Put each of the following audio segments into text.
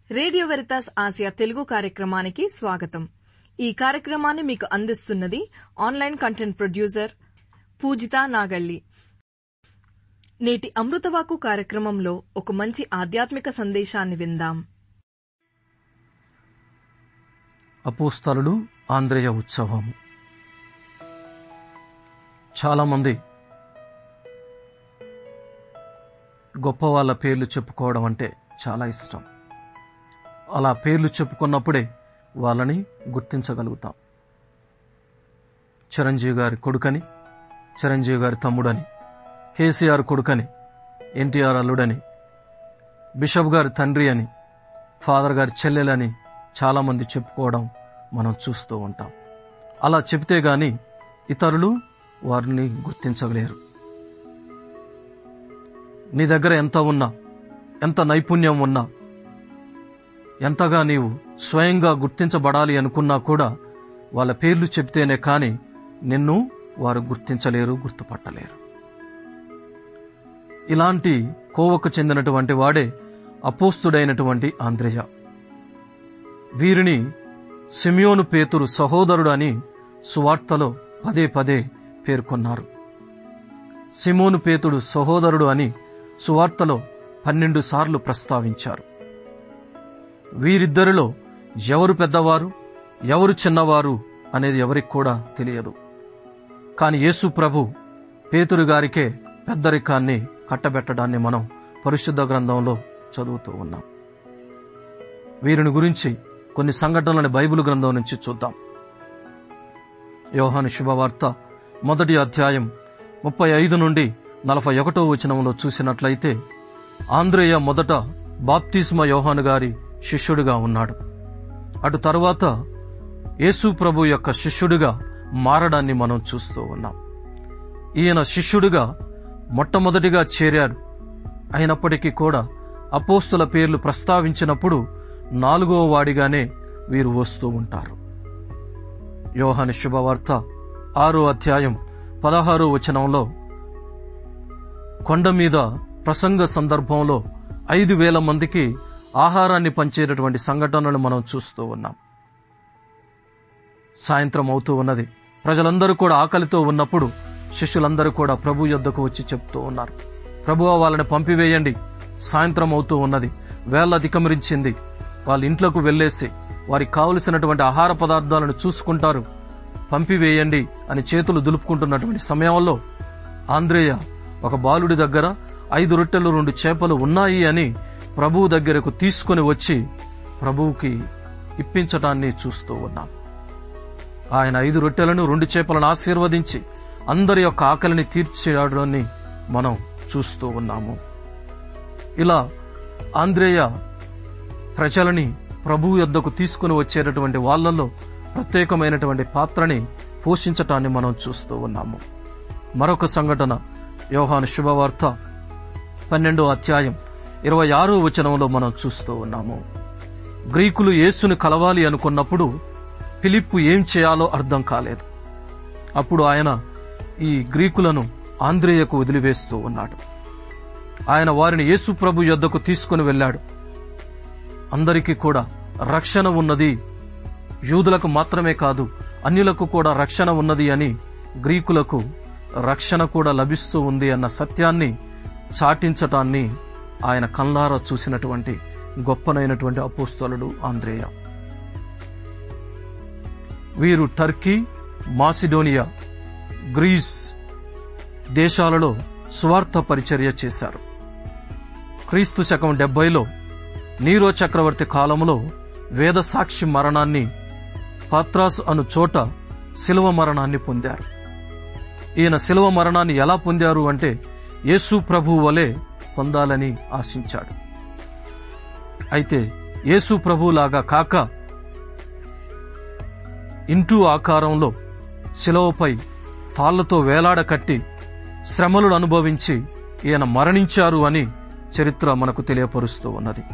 Radio Veritas Asia Telugu కార్యక్రమానికి స్వాగతం ఈ కార్యక్రమాన్ని మీకు అందిస్తున్నది online content producer Pujitha Nagalli నేటి అమృతవాకు కార్యక్రమంలో ఒక మంచి ఆధ్యాత్మిక సందేశాన్ని విందాం అపోస్తలుడు ఆంధ్రేయ ఉత్సవం చాలామంది గొప్ప వాళ్ళ పేర్లు చెప్పుకోవడం అంటే చాలా ఇష్టం అలా పేర్లు చెప్పుకున్నప్పుడే వాళ్ళని గుర్తించగలుగుతాం చిరంజీవి గారి కొడుకని చిరంజీవి గారి తమ్ముడని కేసీఆర్ కొడుకని ఎన్టీఆర్ అల్లుడని బిషప్ గారి తండ్రి అని ఫాదర్ గారి చెల్లెలని చాలామంది చెప్పుకోవడం మనం చూస్తూ ఉంటాం అలా చెబితే గాని ఇతరులు వారిని గుర్తించలేరు నీ దగ్గర ఎంత ఉన్నా ఎంత నైపుణ్యం ఉన్నా ఎంతగా నీవు స్వయంగా గుర్తించబడాలి అనుకున్నా కూడా వాళ్ళ పేర్లు చెబితేనే కాని నిన్ను వారు గుర్తించలేరు గుర్తుపట్టలేరు ఇలాంటి కోవకు చెందినటువంటి వాడే అపోస్తుడైనటువంటి ఆంధ్రేయ వీరిని సిమియోను పేతురు సహోదరుడు అని సువార్తలో పదే పదే పేర్కొన్నారు సిమోను పేతుడు సహోదరుడు అని సువార్తలో పన్నెండు సార్లు ప్రస్తావించారు వీరిద్దరిలో ఎవరు పెద్దవారు ఎవరు చిన్నవారు అనేది ఎవరికి కూడా తెలియదు కాని యేసు ప్రభు పేతురు గారికే పెద్దరికాన్ని కట్టబెట్టడాన్ని మనం పరిశుద్ధ గ్రంథంలో చదువుతూ ఉన్నాం వీరిని గురించి కొన్ని సంఘటనలని బైబిల్ గ్రంథం నుంచి చూద్దాం యోహాను శుభవార్త మొదటి అధ్యాయం ముప్పై ఐదు నుండి నలభై ఒకటో వచనంలో చూసినట్లయితే ఆంధ్రేయ మొదట బాప్తిస్మ యోహాను గారి శిష్యుడిగా ఉన్నాడు అటు తరువాత యేసు ప్రభు యొక్క శిష్యుడిగా మారడాన్ని మనం చూస్తూ ఉన్నాం ఈయన శిష్యుడిగా మొట్టమొదటిగా చేరాడు అయినప్పటికీ కూడా అపోస్తుల పేర్లు ప్రస్తావించినప్పుడు నాలుగవ వాడిగానే వీరు వస్తూ ఉంటారు యోహాని శుభవార్త ఆరో అధ్యాయం పదహారో వచనంలో కొండ మీద ప్రసంగ సందర్భంలో ఐదు వేల మందికి ఆహారాన్ని పంచేటటువంటి సంఘటనలు మనం చూస్తూ ఉన్నాం సాయంత్రం అవుతూ ఉన్నది ప్రజలందరూ కూడా ఆకలితో ఉన్నప్పుడు శిష్యులందరూ కూడా ప్రభు యొద్దకు వచ్చి చెప్తూ ఉన్నారు ప్రభువ వాళ్ళని పంపివేయండి సాయంత్రం అవుతూ ఉన్నది వేళ్ళ అధికమరించింది వాళ్ళ ఇంట్లోకి వెళ్లేసి వారికి కావలసినటువంటి ఆహార పదార్థాలను చూసుకుంటారు పంపివేయండి అని చేతులు దులుపుకుంటున్నటువంటి సమయంలో ఆంధ్రేయ ఒక బాలుడి దగ్గర ఐదు రొట్టెలు రెండు చేపలు ఉన్నాయి అని ప్రభువు దగ్గరకు తీసుకుని వచ్చి ప్రభువుకి ఇప్పించటాన్ని చూస్తూ ఉన్నాం ఆయన ఐదు రొట్టెలను రెండు చేపలను ఆశీర్వదించి అందరి యొక్క ఆకలిని తీర్చేయడాన్ని మనం చూస్తూ ఉన్నాము ఇలా ఆంధ్రేయ ప్రజలని ప్రభువు యొద్దకు తీసుకుని వచ్చేటటువంటి వాళ్లలో ప్రత్యేకమైనటువంటి పాత్రని పోషించటాన్ని మనం చూస్తూ ఉన్నాము మరొక సంఘటన యోహాను శుభవార్త పన్నెండో అధ్యాయం ఇరవై ఆరో వచనంలో మనం చూస్తూ ఉన్నాము గ్రీకులు యేసును కలవాలి అనుకున్నప్పుడు ఫిలిప్పు ఏం చేయాలో అర్థం కాలేదు అప్పుడు ఆయన ఈ గ్రీకులను ఆంధ్రేయకు వదిలివేస్తూ ఉన్నాడు ఆయన వారిని యేసు ప్రభు యొద్దకు తీసుకుని వెళ్ళాడు అందరికీ కూడా రక్షణ ఉన్నది యూదులకు మాత్రమే కాదు అన్యులకు కూడా రక్షణ ఉన్నది అని గ్రీకులకు రక్షణ కూడా లభిస్తూ ఉంది అన్న సత్యాన్ని చాటించటాన్ని ఆయన కల్లారా చూసినటువంటి గొప్పనైనటువంటి అపోస్తలుడు ఆంధ్రేయ వీరు టర్కీ మాసిడోనియా గ్రీస్ దేశాలలో స్వార్థ పరిచర్య చేశారు క్రీస్తు శకం డెబ్బైలో నీరో చక్రవర్తి కాలంలో వేద సాక్షి మరణాన్ని పాత్రాస్ అను చోట శిలువ మరణాన్ని పొందారు ఈయన శిలువ మరణాన్ని ఎలా పొందారు అంటే యేసు ప్రభు వలె పొందాలని ఆశించాడు అయితే యేసు ప్రభులాగా కాక ఇంటూ ఆకారంలో శిలవపై తాళ్లతో వేలాడ కట్టి శ్రమలను అనుభవించి ఈయన మరణించారు అని చరిత్ర మనకు తెలియపరుస్తూ ఉన్నది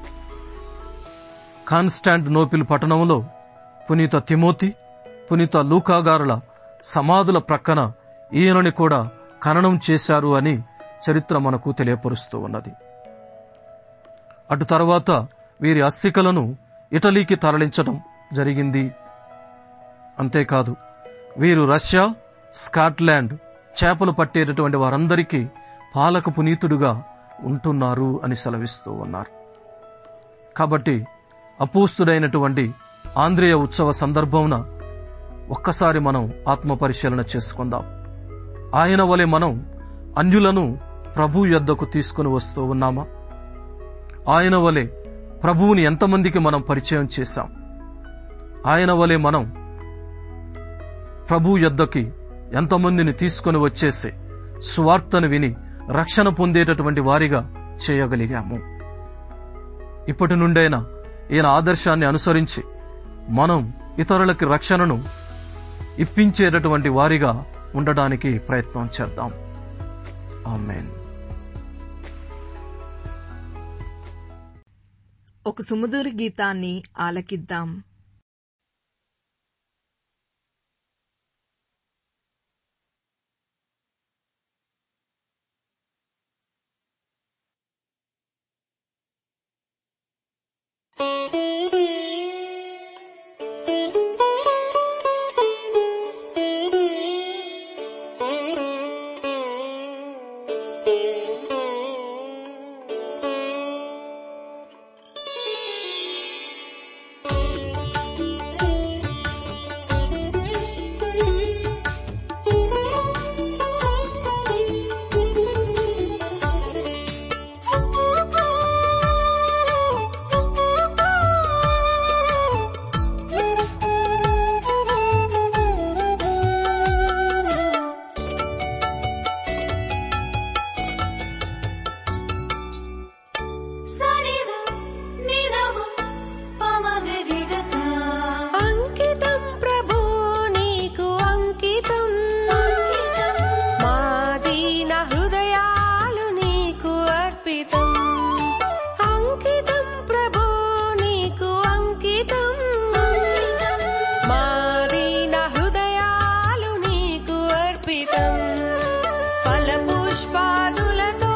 కాన్స్టాంట్ నోపిల్ పట్టణంలో పునీత తిమోతి పునీత లూకాగారుల సమాధుల ప్రక్కన ఈయనని కూడా ఖననం చేశారు అని చరిత్ర మనకు తెలియపరుస్తూ ఉన్నది అటు తర్వాత వీరి అస్థికలను ఇటలీకి తరలించడం జరిగింది అంతేకాదు వీరు రష్యా స్కాట్లాండ్ చేపలు పట్టేటటువంటి వారందరికీ పాలక పునీతుడుగా ఉంటున్నారు అని సెలవిస్తూ ఉన్నారు కాబట్టి అపూస్తుడైనటువంటి ఆంధ్రేయ ఉత్సవ సందర్భమున ఒక్కసారి మనం ఆత్మ పరిశీలన చేసుకుందాం ఆయన వలె మనం అన్యులను ప్రభు యొద్దకు తీసుకుని వస్తూ ఉన్నామా ఆయన వలె ప్రభువుని ఎంతమందికి మనం పరిచయం చేశాం ఆయన వలె మనం ప్రభు యొద్దకి ఎంతమందిని తీసుకుని వచ్చేసి సువార్తను విని రక్షణ పొందేటటువంటి వారిగా చేయగలిగాము ఇప్పటి నుండైనా ఈయన ఆదర్శాన్ని అనుసరించి మనం ఇతరులకి రక్షణను ఇప్పించేటటువంటి వారిగా ఉండడానికి ప్రయత్నం చేద్దాం ఆమెన్ ఒక సుమధుర గీతాన్ని ఆలకిద్దాం సరిద నిరవ పమగరిగస అంకితం ప్రభు నీకు అంకితం మా దీన హృదయాలు నీకు అర్పితం అంకితం ప్రభు నీకు అంకితం మా దీన హృదయాలు నీకు అర్పితం ఫల పుష్పాదులతో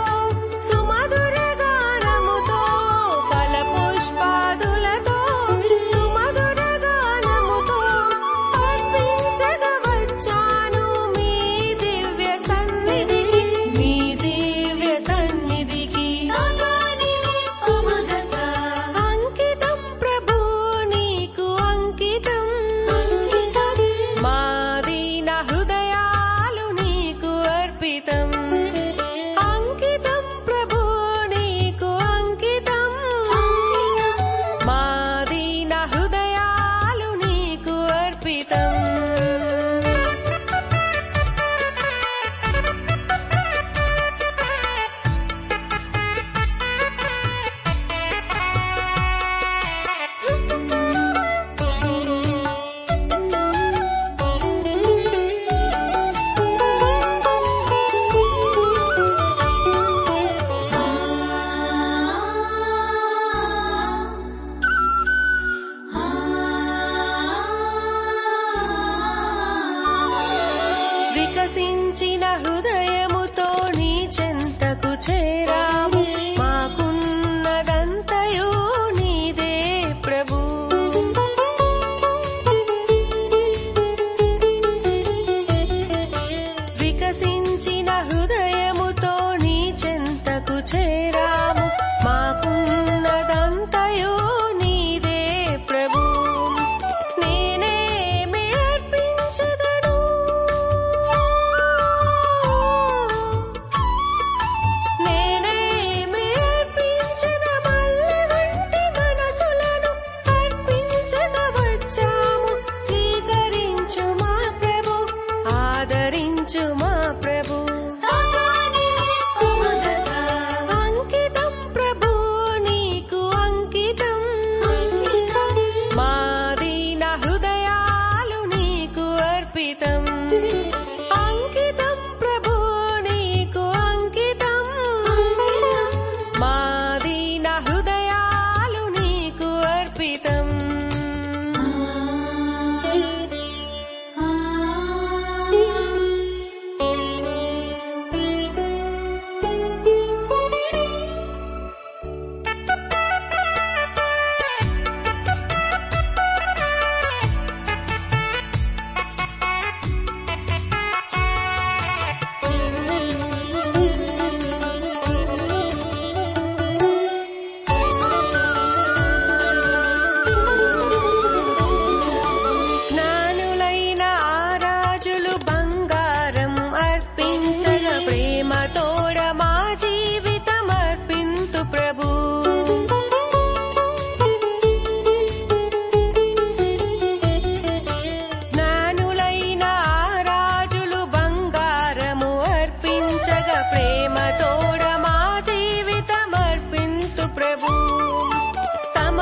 సుమధుర గానముతో ఫల పుష్పాదులతో సుమధుర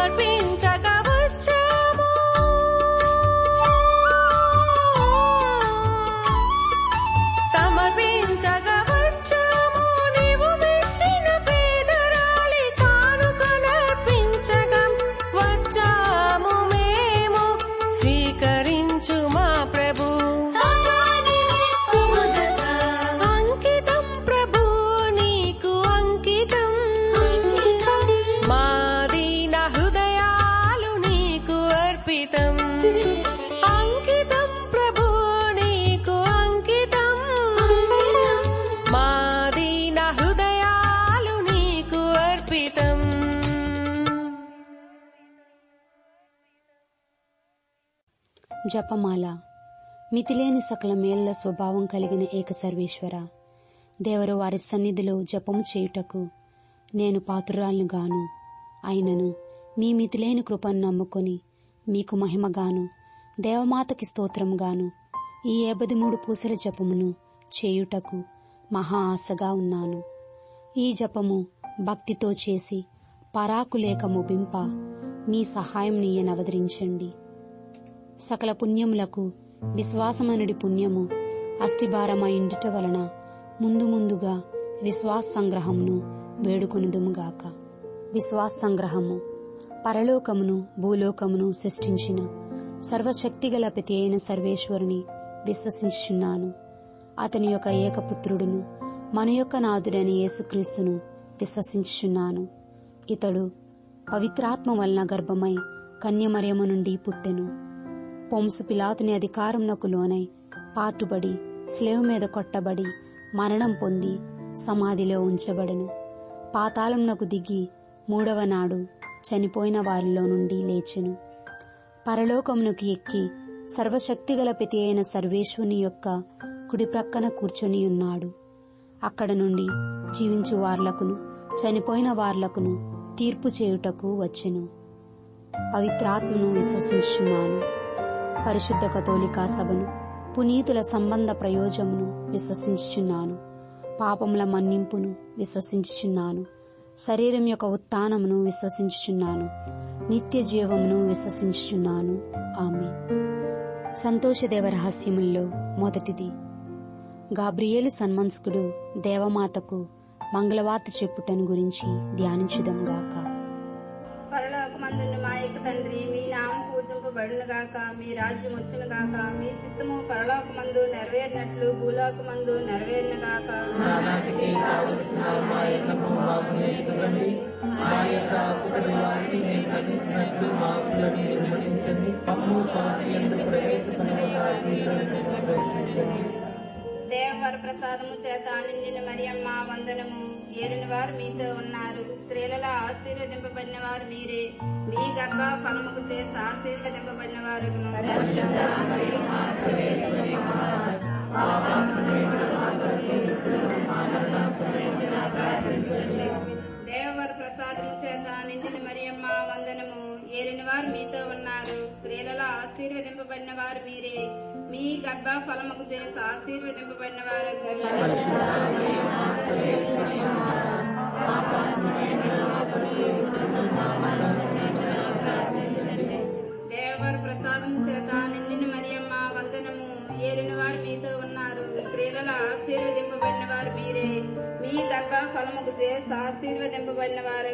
సమర్పించగా వచ్చాము సమర్పించగా వచ్చాము నీవు మెచ్చిన పేదరాలి కానుకనర్పించగా వచ్చాము మేము స్వీకరించు మా ప్రభు అంకితం ప్రభు నీకు అంకితం మా దీన హృదయాలు నీకు అర్పితం అంకితం ప్రభు నీకు అంకితం మా దీన హృదయాలు నీకు అర్పితం జపమాల మితిలేని సకల మేళ్ల స్వభావం కలిగిన ఏక సర్వేశ్వర దేవరు వారి సన్నిధిలో జపము చేయుటకు నేను పాత్రురాలను గాను అయినను మీ మితిలేని కృపను నమ్ముకొని మీకు మహిమగాను దేవమాతకి స్తోత్రముగాను ఈ ఏబది మూడు పూసల జపమును చేయుటకు మహా ఆశగా ఉన్నాను ఈ జపము భక్తితో చేసి పరాకులేక ముగింప మీ సహాయం నీయనవదరించండి సకల పుణ్యములకు విశ్వాసమనుడి పుణ్యము అస్థిభారమైండుట వలన ముందు ముందుగా విశ్వాస సంగ్రహమును వేడుకొనుదుముగాక విశ్వాస సంగ్రహము పరలోకమును భూలోకమును సృష్టించిన సర్వశక్తిగల ప్రతి అయిన సర్వేశ్వరుని విశ్వసించుచున్నాను అతని యొక్క ఏకపుత్రుడును మన యొక్క నాథుడైన యేసుక్రీస్తును విశ్వసించుచున్నాను ఇతడు పవిత్రాత్మ వలన గర్భమై కన్యమరియము నుండి పుట్టెను పొంసు పిలాతుని అధికారంనకు లోనై పాటుబడి స్లేవ్ మీద కొట్టబడి మరణం పొంది సమాధిలో ఉంచబడెను పాతాళంనకు దిగి మూడవ నాడు చనిపోయిన వారిలో నుండి లేచెను పరలోకమునకు ఎక్కి సర్వశక్తిగల ప్రతి అయిన సర్వేశ్వరుని యొక్క కుడి ప్రక్కన కూర్చొని ఉన్నాడు అక్కడ నుండి జీవించు వార్లకును చనిపోయిన వార్లకును తీర్పు చేయుటకు వచ్చెను పవిత్రాత్మను విశ్వసించున్నాను పరిశుద్ధ కథోలికా సభను పునీతుల సంబంధ ప్రయోజమును విశ్వసించుచున్నాను పాపముల మన్నింపును విశ్వసించుచున్నాను శరీరం యొక్క ఉత్థానమును విశ్వసించుచున్నాను నిత్య జీవమును విశ్వసించుచున్నాను ఆమె సంతోషదేవ రహస్యముల్లో మొదటిది గాబ్రియేలు సన్మన్స్కుడు దేవమాతకు మంగళవార్త చెప్పుటను గురించి ధ్యానించుదాం గాక పరలోకమందున్న మా యొక్క తండ్రి మీ నామం పూజింపబడును గాక మీ రాజ్యం వచ్చును గాక మీ చిత్తము పరలోకమందు నెరవేరినట్లు భూలోకమందు నెరవేరిన గాక దేవవర ప్రసాదము చేత నిండిన మరియమ్మ వందనము ఏలిన వారు మీతో ఉన్నారు స్త్రీలలో ఆశీర్వదింపబడిన వారు మీరే మీ గర్భ ఫలముకు చేసి ఆశీర్వదింపబడిన వారు దేవవర ప్రసాదము చేత నిండిన మరియమ్మ వందనము ఏలిన వారు మీతో ఉన్నారు స్త్రీలలో ఆశీర్వదింపబడిన వారు మీరే మీ గర్భ ఫలముకు చేసి ఆశీర్వదింపబడిన వారు దేవవర ప్రసాదము చేత నిండిన మరియమ్మ వందనము ఏలిన వారు మీతో ఉన్నారు స్త్రీలలో ఆశీర్వదింపబడిన వారు మీరే మీ గర్భ ఫలముకు చేసి ఆశీర్వదింపబడిన వారు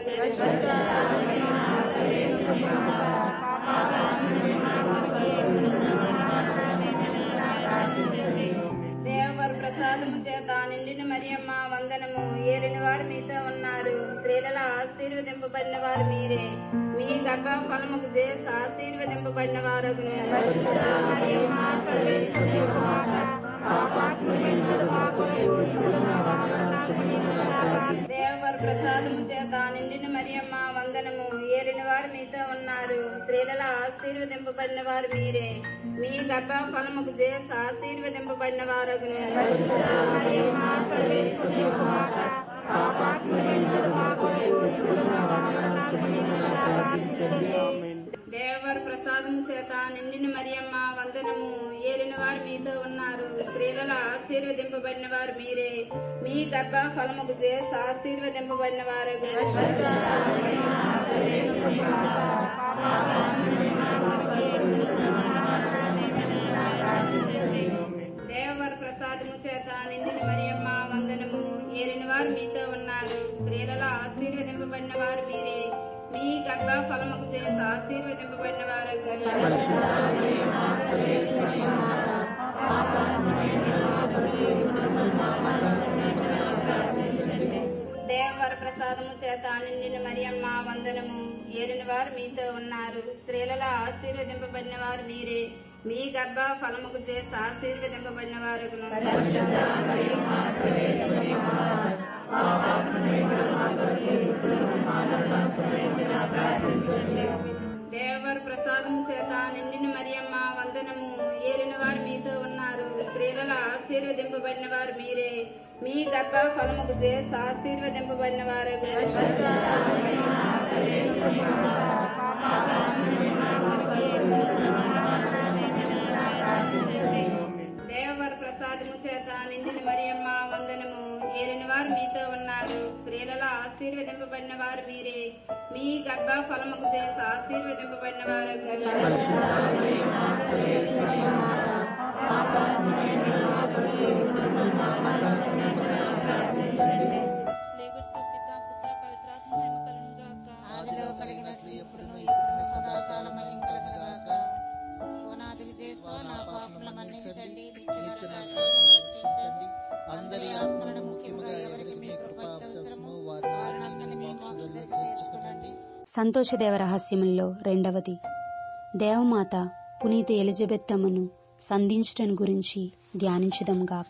దేవవర ప్రసాదము చేత నిండిన మరియమ్మ వందనము ఏలిన వారు మీతో ఉన్నారు స్త్రీలలో ఆశీర్వదింపబడిన వారు మీరే మీ గర్భ ఫలముకు చేసి ఆశీర్వదింపబడిన వారు దేవవర ప్రసాదము చేత నిండిన మరియమ్మ వందనము ఏలిన వారు మీతో ఉన్నారు స్త్రీలలో ఆశీర్వదింపబడిన వారు మీరే మీ గర్భ ఫలముకు చేసి ఆశీర్వదింపబడిన వారు దేవవర ప్రసాదము చేత నిండిన మరియమ్మ వందనము ఏలిన వారు మీతో ఉన్నారు స్త్రీలలో ఆశీర్వదింపబడిన వారు మీరే మీ గర్భ ఫలముకు చేసి ఆశీర్వదింపబడిన వారు ఆశీర్వదింపబడిన వారు మీరే మీ గర్భ ఫలముకు చేసి ఆశీర్వదింపబడిన వారు దేవవర ప్రసాదము చేత నిండిన మరియమ్మ వందనము ఏలిన వారు మీతో ఉన్నారు స్త్రీలలో ఆశీర్వదింపబడిన వారు మీరే మీ గర్భ ఫలముకు చేసి ఆశీర్వదింపబడిన వారు దేవవర ప్రసాదము చేత నిండిన మరియమ్మ వందనము ఏలిన వారు మీతో ఉన్నారు స్త్రీలలో ఆశీర్వదింపబడిన వారు మీరే మీ గర్భ ఫలముకు చేసి ఆశీర్వదింపబడిన వారు దేవవర ప్రసాదము చేత నిండిన మరియమ్మ వందనము ఏలిన వారు మీతో ఉన్నారు స్త్రీలలో ఆశీర్వదింపబడిన వారు మీరే మీ గర్భ ఫలముకు చేసి ఆశీర్వదింపబడిన వారు స్లేగుర్తు పిత పుత్ర పవిత్రాత్మ మహిమ కలుగును గాక ఆదిలో కలిగినట్లు ఎప్పుడును ఇప్పుడు సదాకాలం కలుగుగాక ఓనాది విజయస్వ నా పాపముల మన్నించండి నిత్య నరకాగ్ని రక్షించండి అందరి ఆత్మలను ముఖ్యముగా ఎవరికి మీ కృప అవసరమో వారిని మీ మోక్షంలో చేర్చుకునండి సంతోషదేవ రహస్యముల్లో రెండవది దేవమాత పునీత ఎలిజబెత్తమ్మను సంధించటం గురించి ధ్యానించుదాం గాక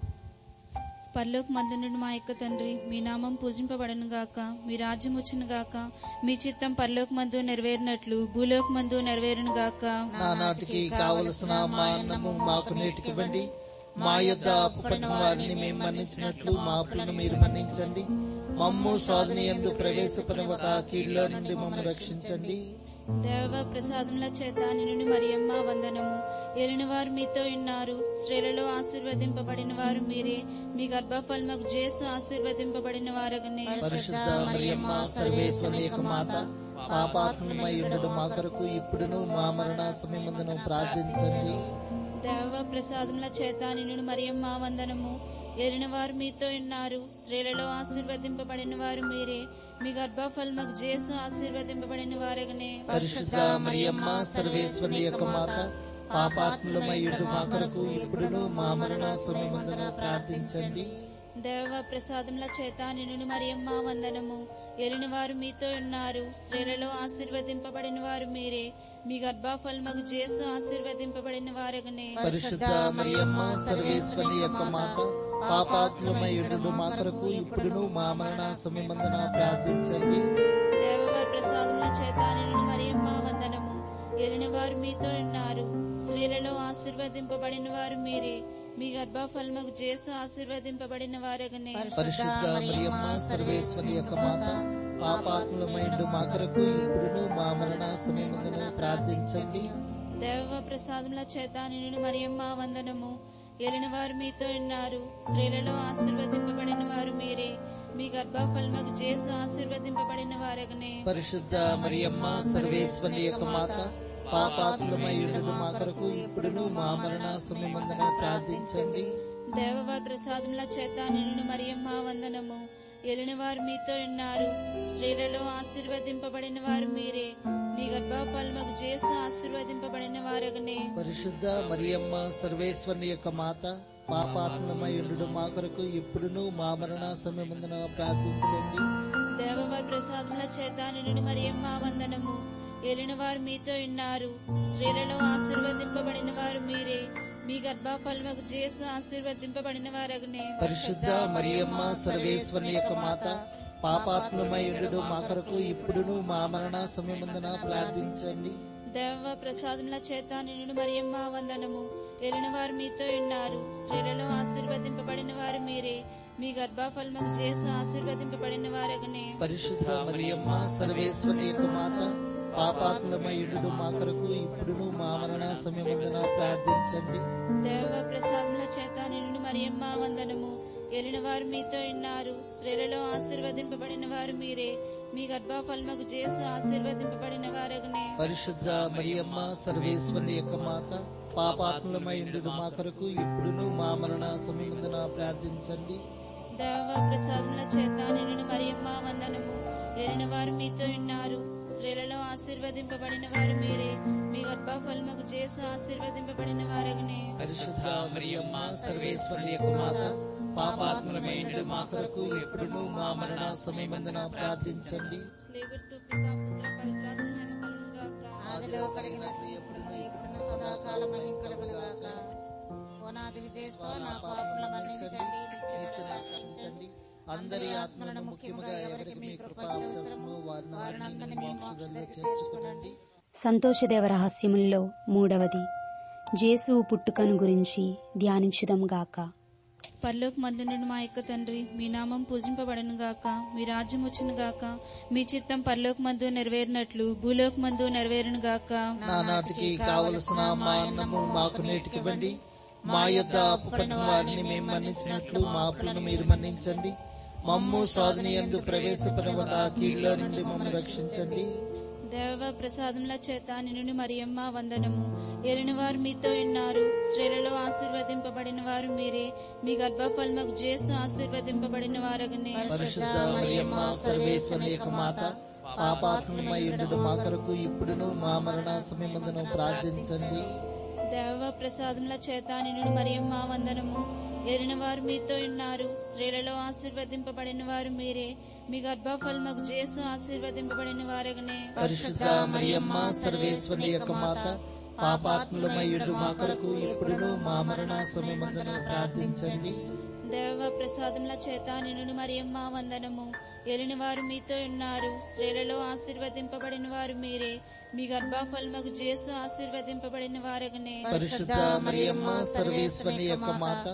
పరలోక మందునుడు మా యొక్క తండ్రి మీ నామం పూజింపబడను గాక మీ రాజ్యం వచ్చును గాక మీ చిత్తం పరలోక మందు నెరవేరినట్లు భూలోక మందు నెరవేరును గాక నానాటికి కావలసిన మా అన్నము మాకు నేటికివ్వండి మా యొద్ద అప్పుపడిన వారిని మేము మన్నించినట్లు మా అప్పులను మీరు మన్నించండి మమ్ము సాధన ఎందు ప్రవేశపరవక కీళ్ళ నుండి మమ్మల్ని రక్షించండి దేవ ప్రసాదముల చేత నిన్ను మరియమ్మ వందనము ఏలిన వారు మీతో ఉన్నారు స్త్రీలలో ఆశీర్వదింపబడిన వారు మీరే మీ గర్భఫలముకు జేసు ఆశీర్వదింపబడిన వారగనే పరిశుద్ధ మరియమ్మ సర్వేశ్వరి యొక్క మాత పాపాత్మమై ఉండడు మా కొరకు ఇప్పుడును మా మరణ సమయమందును ప్రార్థించండి దేవ ప్రసాదముల చేత నిన్ను మరియమ్మ వందనము ఏలిన వారు మీతో ఉన్నారు స్త్రీలలో ఆశీర్వదింపబడిన వారు మీరే మీ గర్భఫలముకు జేసు ఆశీర్వదింపబడిన వారగనే పరిశుద్ధ మరియమ్మ సర్వేశ్వరి యొక్క మాత పాపాత్ములమై ఉండు మా కొరకు ఇప్పుడును మా మరణ సమయమందున ప్రార్థించండి దేవ ప్రసాదముల చేత నిన్ను మరియమ్మ వందనము ఏలిన వారు మీతో ఉన్నారు స్త్రీలలో ఆశీర్వదింపబడిన వారు మీరే మీ గర్భఫలముకు జేసు ఆశీర్వదింపబడిన వారగనే పరిశుద్ధ మరియమ్మ సర్వేశ్వరి యొక్క మాత పాపాత్ములమై ఉండు మా కొరకు ఇప్పుడును మా మరణ సమయమందున ప్రార్థించండి దేవవారి ప్రసాదముల చేత నిన్ను మరియమ్మ వందనము ఏలిన వారు మీతో ఉన్నారు స్త్రీలలో ఆశీర్వదింపబడిన వారు మీరే మీ గర్భఫలముకు జేసు ఆశీర్వదింపబడిన వారగనే పరిశుద్ధ మరియమ్మ సర్వేశ్వరి యొక్క మాత పాపాత్ములమైండు మా కొరకు ఇప్పుడును మా మరణ సమయమందున ప్రార్థించండి దేవ ప్రసాదముల చేత నిన్ను మరియమ్మ వందనము ఏలిన వారు మీతో ఉన్నారు స్త్రీలలో ఆశీర్వదింపబడిన వారు మీరే మీ గర్భఫలముకు జేసు ఆశీర్వదింపబడిన వారగనే పరిశుద్ధ మరియమ్మ సర్వేశ్వరి యొక్క మాత పాపాత్ములమైండు మా కొరకు ఇప్పుడును మా మరణ సమయమందున ప్రార్థించండి దేవవారి ప్రసాదముల చేత నిన్ను మరియమ్మ వందనము ఏలిన వారు మీతో ఉన్నారు స్త్రీలలో ఆశీర్వదింపబడిన వారు మీరే మీ గర్భఫలముకు జేసు ఆశీర్వదింపబడిన వారగనే పరిశుద్ధ మరియమ్మ సర్వేశ్వరి యొక్క మాత పాపాత్ములమైండు మా కొరకు ఇప్పుడును మా మరణ సమయమందున ప్రార్థించండి దేవవారి ప్రసాదముల చేత నిన్ను మరియమ్మ వందనము ఏలిన వారు మీతో ఉన్నారు స్త్రీలలో ఆశీర్వదింపబడిన వారు మీరే మీ గర్భఫలముకు జేసు ఆశీర్వదింపబడిన వారగనే పరిశుద్ధ మరియమ్మ సర్వేశ్వరి యొక్క మాత పాపాత్ములమైండు మా కొరకు ఇప్పుడును మా మరణ సమయమందున ప్రార్థించండి దేవ ప్రసాదముల చేత నిన్ను మరియమ్మ వందనము ఏలిన వారు మీతో ఉన్నారు స్త్రీలలో ఆశీర్వదింపబడిన వారు మీరే మీ గర్భఫలముకు జేసు ఆశీర్వదింపబడిన వారగనే పరిశుద్ధ మరియమ్మ సర్వేశ్వరి యొక్క మాత పాపాత్ములమైండు మా కొరకు ఇప్పుడును మా మరణ సమయమందున ప్రార్థించండి దేవ ప్రసాదముల చేత నిన్ను మరియమ్మ వందనము ఏలిన వారు మీతో ఉన్నారు స్త్రీలలో ఆశీర్వదింపబడిన వారు మీరే మీ గర్భఫలముకు జేసు ఆశీర్వదింపబడిన వారగనే పరిశుద్ధ మరియమ్మ సర్వేశ్వరి యొక్క మాత పాపాత్ములమైండు మా కొరకు ఇప్పుడును మా మరణ సమయమందున ప్రార్థించండి దేవ ప్రసాదముల చేత నిన్ను మరియమ్మ వందనము ఏలిన వారు మీతో ఉన్నారు స్త్రీలలో ఆశీర్వదింపబడిన వారు మీరే మీ గర్భఫలముకు చేసు ఆశీర్వదింపబడిన వారగనే పరిశుద్ధ మరియమ్మ సర్వేశ్వరి యొక్క మాత పాపాత్మలమైన మా కొరకు ఎప్పుడును మా మరణ సమయమందున ప్రార్థించండి స్లేవర్తో పితా పుత్ర పవిత్రాత్మ మహిమ కలుగును గాక ఆదిలో కలిగినట్లు ఎప్పుడును ఎప్పుడును సదాకాలం మహిమ కలుగునుగాక ఓనాది విజయస్వ నా పాపముల మన్నించండి నిత్య రక్షించండి అందరి ఆత్మలను ముఖ్యముగా ఎవరికి మీ కృప అవసరమో వారిని మీ మోక్షంలో చేర్చుకునండి సంతోషదేవ రహస్యముల్లో మూడవది జేసు పుట్టుకను గురించి ధ్యానించుదాం గాక పరలోక మందునుడు మా యొక్క తండ్రి మీ నామం పూజింపబడను గాక మీ రాజ్యం వచ్చును గాక మీ చిత్తం పరలోక మందు నెరవేరినట్లు భూలోక మందు నెరవేరును గాక నానాటికి కావలసిన మా అన్నము మాకు నేటికివ్వండి మా యొద్ద అప్పుపడిన వారిని మేము మన్నించినట్లు మా అప్పులను మీరు మన్నించండి మమ్ము సాధన ఎందు ప్రవేశపడవల కీళ్ళ నుండి మమ్మల్ని రక్షించండి దేవ ప్రసాదముల చేత నిన్ను మరియమ్మ వందనము ఏలిన వారు మీతో ఉన్నారు స్త్రీలలో ఆశీర్వదింపబడిన వారు మీరే మీ గర్భఫలముకు చేసు ఆశీర్వదింపబడిన వారగనే పరిశుద్ధ మరియమ్మ సర్వేశ్వరి యొక్క మాత పాపాత్మయుడు మా కొరకు ఇప్పుడును మా మరణ సమయమందును ప్రార్థించండి దేవ ప్రసాదముల చేత నిన్ను మరియమ్మ వందనము ఏలిన వారు మీతో ఉన్నారు స్త్రీలలో ఆశీర్వదింపబడిన వారు మీరే మీ గర్భఫలముకు చేసు ఆశీర్వదింపబడిన వారగనే పరిశుద్ధ మరియమ్మ సర్వేశ్వరి యొక్క మాత పాపాత్ములమయుడు మా కొరకు ఇప్పుడును మా మరణ సమయమందును ప్రార్థించండి దేవ ప్రసాదముల చేత నిన్ను మరియమ్మ వందనము ఏలిన వారు మీతో ఉన్నారు స్త్రీలలో ఆశీర్వదింపబడిన వారు మీరే మీ గర్భఫలముకు చేసు ఆశీర్వదింపబడిన వారగనే పరిశుద్ధ మరియమ్మ సర్వేశ్వరి యొక్క మాత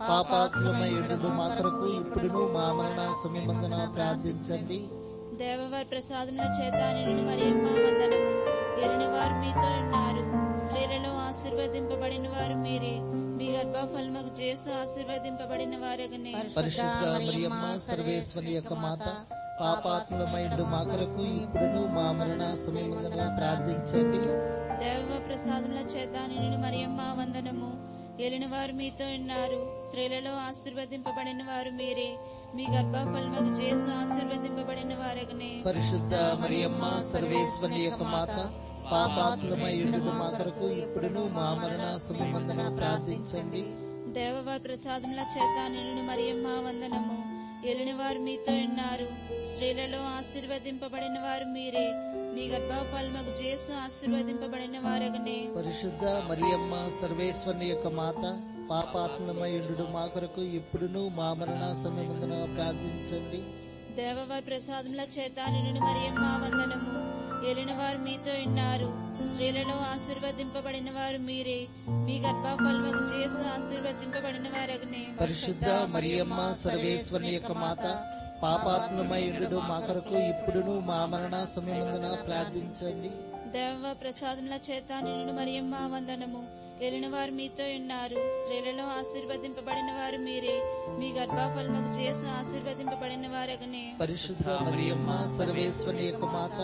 పాపాత్మయుడు మా కొరకు ఇప్పుడును మా మరణ సమయమందున ప్రార్థించండి దేవవారి ప్రసాదముల చేత నిన్ను మరియమ్మ వందనము ఏలిన వారు మీతో ఉన్నారు స్త్రీలలో ఆశీర్వదింపబడిన వారు మీరే మీ గర్భఫలముకు చేసు ఆశీర్వదింపబడిన వారగనే పరిశుద్ధ మరియమ్మ సర్వేశ్వరి యొక్క మాత పాపాత్మయుడు మా కొరకు ఇప్పుడును మా మరణ సమయమందున ప్రార్థించండి దేవ ప్రసాదముల చేత నిన్ను మరియమ్మ వందనము ఏలిన వారు మీతో ఉన్నారు స్త్రీలలో ఆశీర్వదింపబడిన వారు మీరే మీ గర్భఫలముకు చేసు ఆశీర్వదింపబడిన వారగనే పరిశుద్ధ మరియమ్మ సర్వేశ్వరి యొక్క మాత పాపాత్మయుడు మా కొరకు ఇప్పుడును మా మరణ సమయమందున ప్రార్థించండి దేవవారి ప్రసాదముల చేత నిన్ను మరియమ్మ వందనము ఏలిన వారు మీతో ఉన్నారు స్త్రీలలో ఆశీర్వదింపబడిన వారు మీరే మీ గర్భఫలముకు చేసు ఆశీర్వదింపబడిన వారగనే పరిశుద్ధ మరియమ్మ సర్వేశ్వరి యొక్క మాత పాపాత్మయుడు మా కొరకు ఇప్పుడును మా మరణ సమయమందున ప్రార్థించండి దేవవారి ప్రసాదముల చేత నిన్ను మరియమ్మ వందనము ఏలిన వారు మీతో ఉన్నారు స్త్రీలలో ఆశీర్వదింపబడిన వారు మీరే మీ గర్భఫలముకు చేసు ఆశీర్వదింపబడిన వారగనే పరిశుద్ధ మరియమ్మ సర్వేశ్వరి యొక్క మాత పాపాత్మయుడు మా కొరకు ఇప్పుడును మా మరణ సమయమందున ప్రార్థించండి దేవ ప్రసాదముల చేత నిన్ను మరియమ్మ వందనము ఏలిన వారు మీతో ఉన్నారు స్త్రీలలో ఆశీర్వదింపబడిన వారు మీరే మీ గర్భఫలముకు చేసు ఆశీర్వదింపబడిన వారగనే పరిశుద్ధ మరియమ్మ సర్వేశ్వరి యొక్క మాత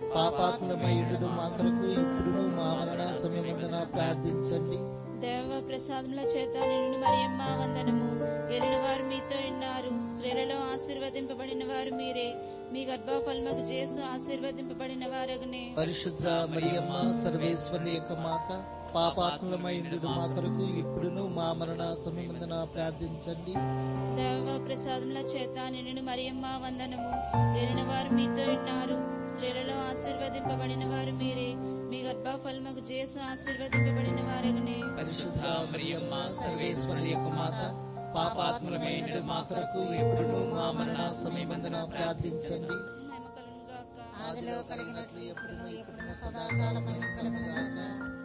పాపాత్మయుడు మా కొరకు ఇప్పుడును మా మరణ సమయమందున ప్రార్థించండి దేవ ప్రసాదముల చేత నిన్ను మరియమ్మ వందనము ఏలిన వారు మీతో ఉన్నారు స్త్రీలలో ఆశీర్వదింపబడిన వారు మీరే మీ గర్భఫలముకు చేసు ఆశీర్వదింపబడిన వారగనే పరిశుద్ధ మరియమ్మ సర్వేశ్వరి యొక్క మాత పాపాత్మయుడు మా కొరకు ఇప్పుడును మా మరణ సమయమందున ప్రార్థించండి దేవ ప్రసాదముల చేత నిన్ను మరియమ్మ వందనము ఏలిన వారు మీతో ఉన్నారు స్త్రీలలో ఆశీర్వదింపబడిన వారు మీరే మీ గర్భఫలముకు చేసు ఆశీర్వదింపబడిన వారగనే పరిశుద్ధ మరియమ్మ సర్వేశ్వరి యొక్క మాత పాపాత్మలమైన మా కొరకు ఎప్పుడును మా మరణ సమయమందున ప్రార్థించండి మహిమ కలుగును గాక. ఆదిలో కలిగినట్లు ఎప్పుడును ఎప్పుడును సదాకాలం మహిమ కలుగునుగాక.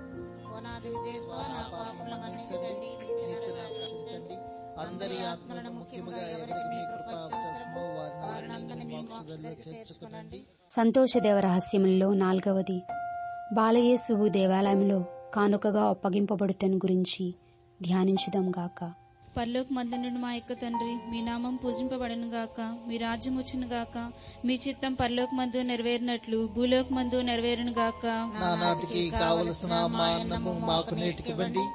ఓనాది విజయస్వ నా పాపముల మన్నించండి నిత్య రక్షించండి అందరి ఆత్మలను ముఖ్యముగా ఎవరికి మీ కృప అవసరమో వారిని మీ మోక్షంలో చేర్చుకునండి సంతోషదేవ రహస్యముల్లో నాల్గవది బాలయేసువు దేవాలయంలో కానుకగా ఒప్పగింపబడుటను గురించి ధ్యానించుదాం గాక పరలోక మందునుడు మా యొక్క తండ్రి మీ నామం పూజింపబడను గాక మీ రాజ్యం వచ్చును గాక మీ చిత్తం పరలోక మందు నెరవేరినట్లు భూలోక మందు నెరవేరును గాక నానాటికి కావలసిన మా అన్నము మాకు నేటికివ్వండి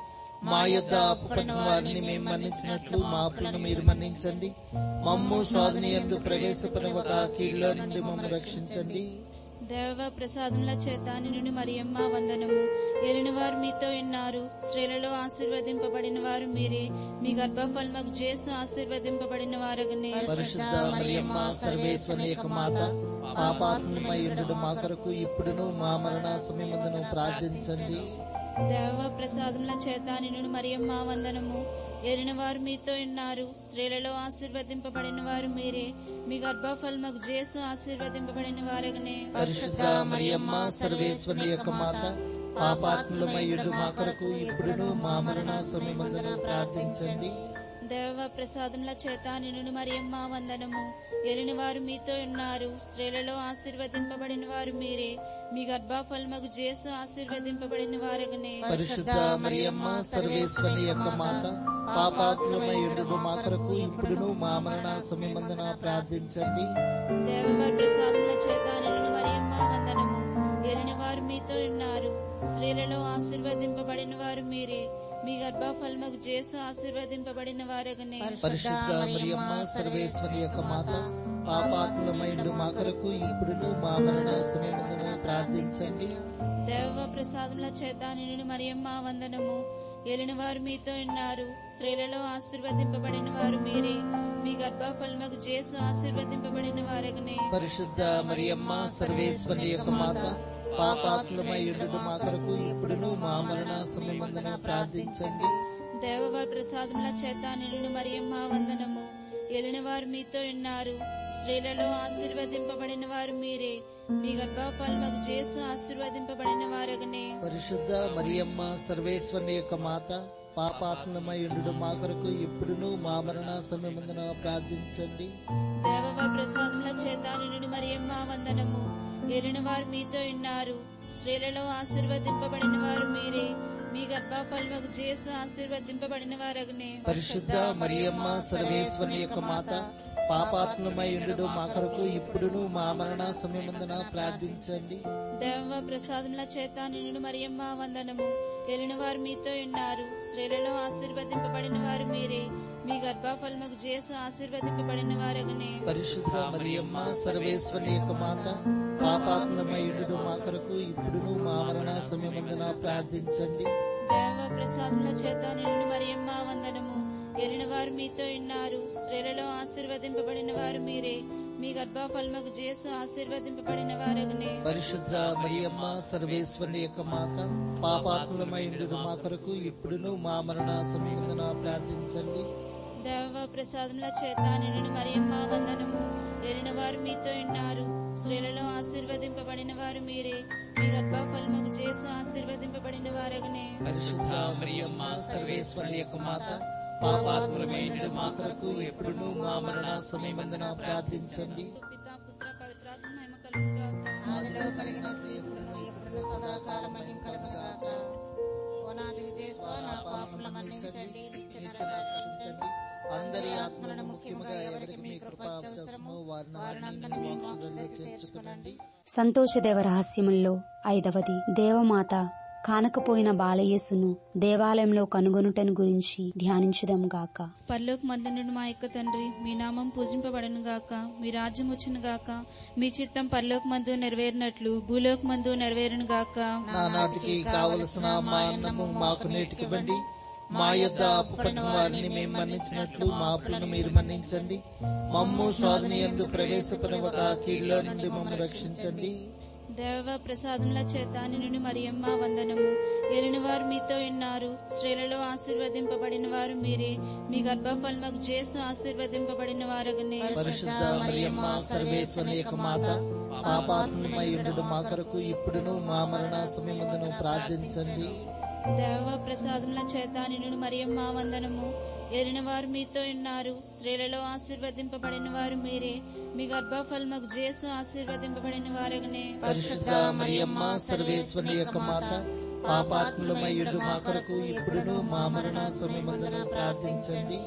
మా యొద్ద అప్పుపడిన వారిని మేము మన్నించినట్లు మా అప్పులను మీరు మన్నించండి మమ్ము సాధన ఎందు ప్రవేశపడవక కీడులో నుండి మమ్ము రక్షించండి దేవ ప్రసాదముల చేత నిన్ను మరియమ్మ వందనము ఏలిన వారు మీతో ఉన్నారు స్త్రీలలో ఆశీర్వదింపబడిన వారు మీరే మీ గర్భఫలముకు చేసు ఆశీర్వదింపబడిన వారగనే పరిశుద్ధ మరియమ్మ సర్వేశ్వరి యొక్క మాత పాపాత్మమై ఉండు మా కొరకు ఇప్పుడును మా మరణ సమయమందును ప్రార్థించండి దేవ ప్రసాదముల చేత నిన్ను మరియమ్మ వందనము ఏలిన వారు మీతో ఉన్నారు స్త్రీలలో ఆశీర్వదింపబడిన వారు మీరే మీ గర్భఫలముకు చేసు ఆశీర్వదింపబడిన వారగనే పరిశుద్ధ మరియమ్మ సర్వేశ్వరి యొక్క మాత పాపాత్ములమై ఉండు మా కొరకు ఇప్పుడును మా మరణ సమయమందును ప్రార్థించండి దేవ ప్రసాదముల చేత నిన్ను మరియమ్మ వందనము ఏలిన వారు మీతో ఉన్నారు స్త్రీలలో ఆశీర్వదింపబడిన వారు మీరే మీ గర్భఫలముకు చేసు ఆశీర్వదింపబడిన వారగనే పరిశుద్ధ మరియమ్మ సర్వేశ్వరి యొక్క మాత పాపాత్ములమై ఉండు మా కొరకు ఇప్పుడును మా మరణ సమయమందున ప్రార్థించండి దేవవారి ప్రసాదముల చేత నిన్ను మరియమ్మ వందనము ఏలిన వారు మీతో ఉన్నారు స్త్రీలలో ఆశీర్వదింపబడిన వారు మీరే మీ గర్భఫలముకు చేసు ఆశీర్వదింపబడిన వారగనే పరిశుద్ధ మరియమ్మ సర్వేశ్వరి యొక్క మాత పాపాత్ములమై ఉండు మా కొరకు ఇప్పుడును మా మరణ సమయమందున ప్రార్థించండి దేవ ప్రసాదముల చేత నిన్ను మరియమ్మ వందనము ఏలిన వారు మీతో ఉన్నారు స్త్రీలలో ఆశీర్వదింపబడిన వారు మీరే మీ గర్భఫలముకు చేసు ఆశీర్వదింపబడిన వారగనే పరిశుద్ధ మరియమ్మ సర్వేశ్వరి యొక్క మాత పాపాత్ములమై ఉండు మా కొరకు ఇప్పుడును మా మరణ సమయమందున ప్రార్థించండి దేవవారి ప్రసాదముల చేత నిన్ను మరియమ్మ వందనము ఏలిన వారు మీతో ఉన్నారు స్త్రీలలో ఆశీర్వదింపబడిన వారు మీరే మీ గర్భఫలముకు చేసు ఆశీర్వదింపబడిన వారగనే పరిశుద్ధ మరియమ్మ సర్వేశ్వరి యొక్క మాత పాపాత్మలమై ఉండు మా కొరకు ఇప్పుడును మా మరణ సమయమందున ప్రార్థించండి దేవవారి ప్రసాదముల చేత నిన్ను మరియమ్మ వందనము ఏలిన వారు మీతో ఉన్నారు స్త్రీలలో ఆశీర్వదింపబడిన వారు మీరే మీ గర్భఫలముకు చేసు ఆశీర్వదింపబడిన వారగనే పరిశుద్ధ మరియమ్మ సర్వేశ్వరి యొక్క మాత పాపాత్మలమై ఉండు మా కొరకు ఇప్పుడును మా మరణ సమయమందున ప్రార్థించండి దేవ ప్రసాదముల చేత నిన్ను మరియమ్మ వందనము ఏలిన వారు మీతో ఉన్నారు స్త్రీలలో ఆశీర్వదింపబడిన వారు మీరే మీ గర్భఫలముకు చేసు ఆశీర్వదింపబడిన వారగనే పరిశుద్ధ మరియమ్మ సర్వేశ్వరి యొక్క మాత పాపాత్మలమై ఉండు మా కొరకు ఇప్పుడును మా మరణ సమయమందున ప్రార్థించండి దేవ ప్రసాదముల చేత నిన్ను మరియమ్మ వందనము ఏలిన వారు మీతో ఉన్నారు స్త్రీలలో ఆశీర్వదింపబడిన వారు మీరే మీ గర్భఫలముకు చేసు ఆశీర్వదింపబడిన వారగనే పరిశుద్ధ మరియమ్మ సర్వేశ్వరి యొక్క మాత పాపాత్మలమై ఉండు మా కొరకు ఇప్పుడును మా మరణ సమయమందున ప్రార్థించండి దేవ ప్రసాదముల చేత నిన్ను మరియమ్మ వందనము ఏలిన వారు మీతో ఉన్నారు స్త్రీలలో ఆశీర్వదింపబడిన వారు మీరే మీ గర్భఫలముకు చేసు ఆశీర్వదింపబడిన వారగనే పరిశుద్ధ మరియమ్మ సర్వేశ్వరి యొక్క మాత పాపాత్మలమై ఉండు మా కొరకు ఇప్పుడును మా మరణ సమయమందున ప్రార్థించండి పితా పుత్ర పవిత్రాత్మ మహిమ కలుగుగాక ఆదిలో కలిగినట్లు ఎప్పుడును ఎప్పుడును సదాకాలం కలుగుగాక ఓనాది విజయస్వ నా పాపముల మన్నించండి నిత్య రక్షించండి అందరి ఆత్మలను ముఖ్యముగా ఎవరికి మీ కృప అవసరమో వారిని మీ మోక్షంలో చేర్చుకునండి సంతోషదేవ రహస్యముల్లో ఐదవది దేవమాత కానకపోయిన బాలయేసును దేవాలయంలో కనుగొనుటను గురించి ధ్యానించుదాం గాక పరలోక మందునుడు మా యొక్క తండ్రి మీ నామం పూజింపబడను గాక మీ రాజ్యం వచ్చును గాక మీ చిత్తం పరలోక మందు నెరవేరినట్లు భూలోక మందు నెరవేరును గాక నానాటికి కావలసిన మా అన్నము మాకు నేటికివ్వండి మా యొద్ద అప్పుపడిన వారిని మేము మన్నించినట్లు మా అప్పులను మీరు మన్నించండి మమ్ము సాధన ఎందు ప్రవేశపడవక కీడులో నుండి మమ్ము రక్షించండి దేవ ప్రసాదముల చేత నిన్ను మరియమ్మ వందనము ఏలిన వారు మీతో ఉన్నారు స్త్రీలలో ఆశీర్వదింపబడిన వారు మీరే మీ గర్భఫలముకు చేసు ఆశీర్వదింపబడిన వారగనే పరిశుద్ధ మరియమ్మ సర్వేశ్వరి యొక్క మాత పాపాత్మమై ఉండు మా కొరకు ఇప్పుడును మా మరణ సమయమందును ప్రార్థించండి దేవ ప్రసాదముల చేత నిన్ను మరియమ్మ వందనము ఏలిన వారు మీతో ఉన్నారు స్త్రీలలో ఆశీర్వదింపబడిన వారు మీరే మీ గర్భఫలముకు చేసు ఆశీర్వదింపబడిన వారగనే పరిశుద్ధ మరియమ్మ సర్వేశ్వరి యొక్క మాత పాపాత్ములమై ఉండు మా కొరకు ఇప్పుడును మా మరణ సమయమందును ప్రార్థించండి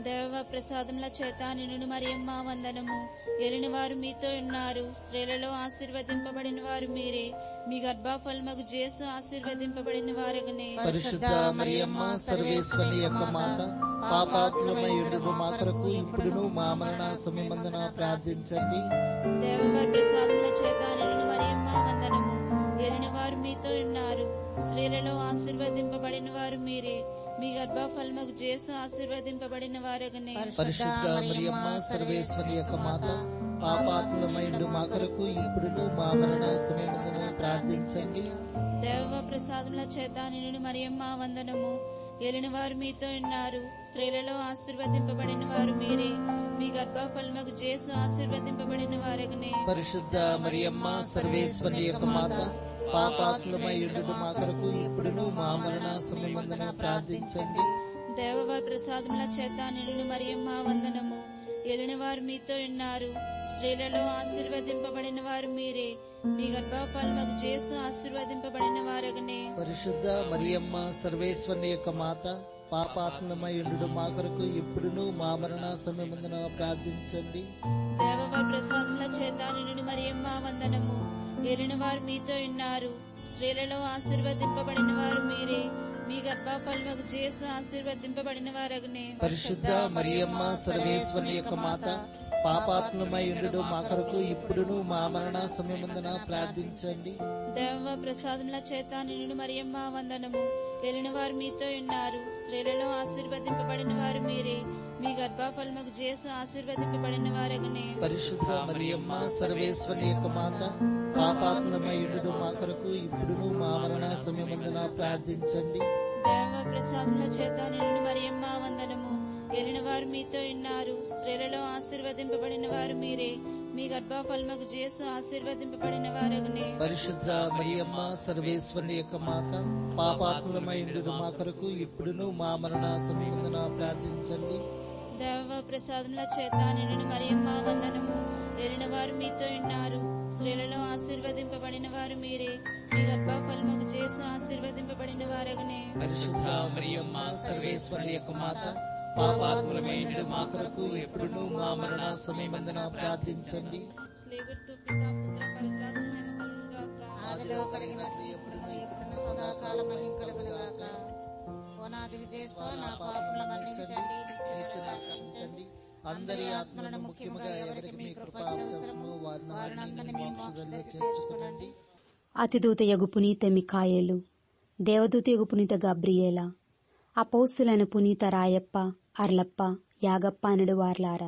దేవ ప్రసాదముల చేత నిన్ను మరియమ్మ వందనము ఎలిని వారు మీతో ఉన్నారు స్త్రీలలో ఆశీర్వదింపబడిన వారు మీరే మీ గర్భఫలమగు జేసు ఆశీర్వదింపబడిన వారగనే పరిశుద్ధ మరియమ్మ సర్వేశ్వరి యొక్క మాత పాపాత్మయుడు మా కొరకు ఇప్పుడును మా మరణ సమయమందున ప్రార్థించండి దేవవారి ప్రసాదముల చేత నిన్ను మరియమ్మ వందనము ఎలిని వారు మీతో ఉన్నారు స్త్రీలలో ఆశీర్వదింపబడిన వారు మీరే మీ గర్భఫలమగు జేసు ఆశీర్వదింపబడిన వారగనే పరిశుద్ధ మరియమ్మ సర్వేశ్వరి యొక్క మాత పాపాత్మయుడు మా కొరకు ఇప్పుడును మా మరణ సమయమందున ప్రార్థించండి దేవ ప్రసాదముల చేత నిన్ను మరియమ్మ వందనము ఎలిని వారు మీతో ఉన్నారు స్త్రీలలో ఆశీర్వదింపబడిన వారు మీరే మీ గర్భఫలమగు జేసు ఆశీర్వదింపబడిన వారగనే పరిశుద్ధ మరియమ్మ సర్వేశ్వరి యొక్క మాత పాపాత్మయుడు మా కొరకు ఇప్పుడును మా మరణ సమయమందున ప్రార్థించండి దేవవారి ప్రసాదముల చేత నిన్ను మరియమ్మ వందనము ఎలిని వారు మీతో ఉన్నారు స్త్రీలలో ఆశీర్వదింపబడిన వారు మీరే మీ గర్భఫలమగు జేసు ఆశీర్వదింపబడిన వారగనే పరిశుద్ధ మరియమ్మ సర్వేశ్వరి యొక్క మాత పాపాత్మయుడు మా కొరకు ఇప్పుడును మా మరణ సమయమందున ప్రార్థించండి దేవవారి ప్రసాదముల చేత నిన్ను మరియమ్మ వందనము ఎలిని వారు మీతో ఉన్నారు స్త్రీలలో ఆశీర్వదింపబడిన వారు మీరే మీ గర్భఫలమగు జేసు ఆశీర్వదింపబడిన వారగనే పరిశుద్ధ మరియమ్మ సర్వేశ్వరి యొక్క మాత పాపాత్మయుడు మా కొరకు ఇప్పుడును మా మరణ సమయమందున ప్రార్థించండి దేవ ప్రసాదముల చేత నిన్ను మరియమ్మ వందనము ఎలిన వారు మీతో ఉన్నారు స్త్రీలలో ఆశీర్వదింపబడిన వారు మీరే మీ గర్భఫలమగు జేసు ఆశీర్వదింపబడిన వారగనే పరిశుద్ధ మరియమ్మ సర్వేశ్వరి యొక్క మాత పాపాత్మయుడు మా కొరకు ఇప్పుడును మా మరణ సమయమందున ప్రార్థించండి దేవ ప్రసాదముల చేత నిన్ను మరియమ్మ వందనము ఎలిన వారు మీతో ఉన్నారు స్త్రీలలో ఆశీర్వదింపబడిన వారు మీరే మీ గర్భఫలమగు జేసు ఆశీర్వదింపబడిన వారగనే పరిశుద్ధ మరియమ్మ సర్వేశ్వరి యొక్క మాత పాపాత్మయుడు మా కొరకు ఇప్పుడును మా మరణ సమయమందున ప్రార్థించండి దేవ ప్రసాదముల చేత నిన్ను మరియమ్మ వందనము ఎలిన వారు మీతో ఉన్నారు స్త్రీలలో ఆశీర్వదింపబడిన వారు మీరే మీ గర్భఫలముకు చేసు ఆశీర్వదింపబడిన వారగనే పరిశుద్ధ మరియమ్మ సర్వేశ్వరి యొక్క మాత పాపాత్మయుడు మా కొరకు ఇప్పుడును మా మరణ సమయమందున ప్రార్థించండి స్లేవర్తో పితా పుత్ర పవిత్రాత్మ మహిమ కలుగును గాక ఆదిలో కలిగినట్లు ఎప్పుడును ఎప్పుడును సదాకాలం మహిమ కలుగునుగాక ఓనాది విజయస్వ నా పాపముల మన్నించండి నిత్యుని ఆకర్షించండి అందరి ఆత్మలను ముఖ్యముగా ఎవరికి మీ కృప అవసరమో వారిని మీ మోక్షంలో చేర్చుకునండి అతిదూత యగు పునీత మికాయేలు దేవదూత యగు పునీత గబ్రియేల అపౌస్తులైన పునీత రాయప్ప అర్లప్ప యాగప్ప అనడు వార్లారా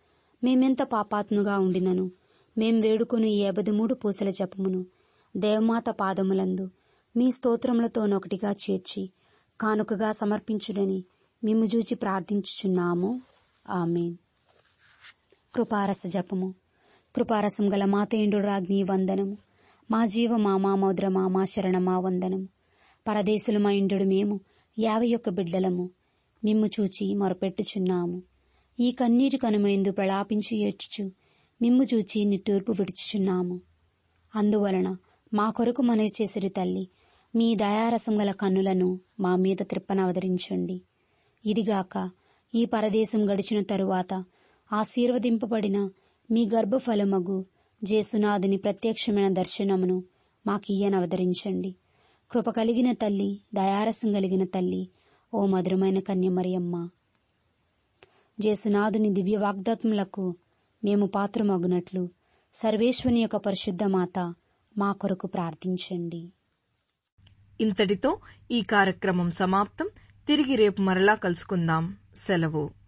మేమెంత పాపాత్ముగా ఉండినను మేం వేడుకొని ఈ మూడు పూసల జపమును దేవమాత పాదములందు మీ స్తోత్రములతోనొకటిగా చేర్చి కానుకగా సమర్పించుడని మిమ్ము చూచి ప్రార్థించుచున్నాము ఆమెన్ కృపారస జపము కృపారసం గల మాతేండు రాజ్ఞి వందనము మా జీవమా మా మౌద్రమా మా శరణమా వందనము పరదేశులమా ఇండు మేము యాభై ఒక్క బిడ్డలము మిమ్ము చూచి మొరపెట్టుచున్నాము ఈ కన్నీటి కనుమైందు ప్రలాపించి ఏడ్చుచు మిమ్ము చూచి నిట్టూర్పు విడుచుచున్నాము అందువలన మా కొరకు మనవి చేసిరి తల్లి మీ దయారసం గల కన్నులను మా మీద త్రిప్పనవతరించండి ఇదిగాక ఈ పరదేశం గడిచిన తరువాత ఆశీర్వదింపబడిన మీ గర్భఫలమగు జేసునాథుని ప్రత్యక్షమైన దర్శనమును మాకియ్యనవతరించండి కృప కలిగిన తల్లి దయారసం కలిగిన తల్లి ఓ మధురమైన కన్యమరియమ్మ జేసునాథుని దివ్య వాగ్దాత్ములకు మేము పాత్రమగునట్లు సర్వేశ్వని యొక్క పరిశుద్ధ మాత మా కొరకు ప్రార్థించండి ఇంతటితో ఈ కార్యక్రమం సమాప్తం తిరిగి రేపు మరలా కలుసుకుందాం సెలవు